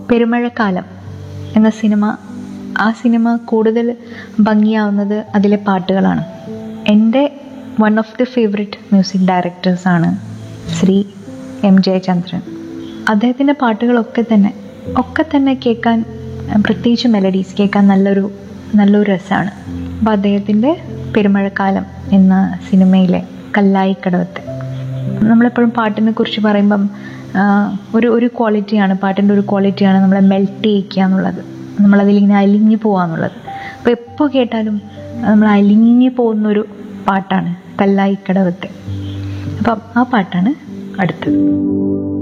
പെരുമഴക്കാലം എന്ന സിനിമ ആ സിനിമ കൂടുതൽ ഭംഗിയാവുന്നത് അതിലെ പാട്ടുകളാണ് എൻ്റെ one of the favourite music ഡയറക്ടേഴ്സാണ് ശ്രീ എം ജയചന്ദ്രൻ അദ്ദേഹത്തിൻ്റെ പാട്ടുകളൊക്കെ തന്നെ ഒക്കെ തന്നെ കേൾക്കാൻ പ്രത്യേകിച്ച് മെലഡീസ് കേൾക്കാൻ നല്ലൊരു നല്ലൊരു രസമാണ് അപ്പോൾ അദ്ദേഹത്തിൻ്റെ പെരുമഴക്കാലം എന്ന സിനിമയിലെ കല്ലായിക്കടവത്തെ നമ്മളെപ്പോഴും പാട്ടിനെ കുറിച്ച് പറയുമ്പം ആ, ഒരു ഒരു ക്വാളിറ്റിയാണ് പാട്ടിൻ്റെ ഒരു ക്വാളിറ്റിയാണ് നമ്മളെ മെൽറ്റ് ചെയ്യിക്കുക എന്നുള്ളത് നമ്മളതിലിങ്ങനെ അലിഞ്ഞു പോകുക എന്നുള്ളത് അപ്പോൾ എപ്പോൾ കേട്ടാലും നമ്മൾ അലിഞ്ഞു പോകുന്നൊരു പാട്ടാണ് കല്ലായിക്കടവത്തെ അപ്പം ആ പാട്ടാണ് അടുത്തത്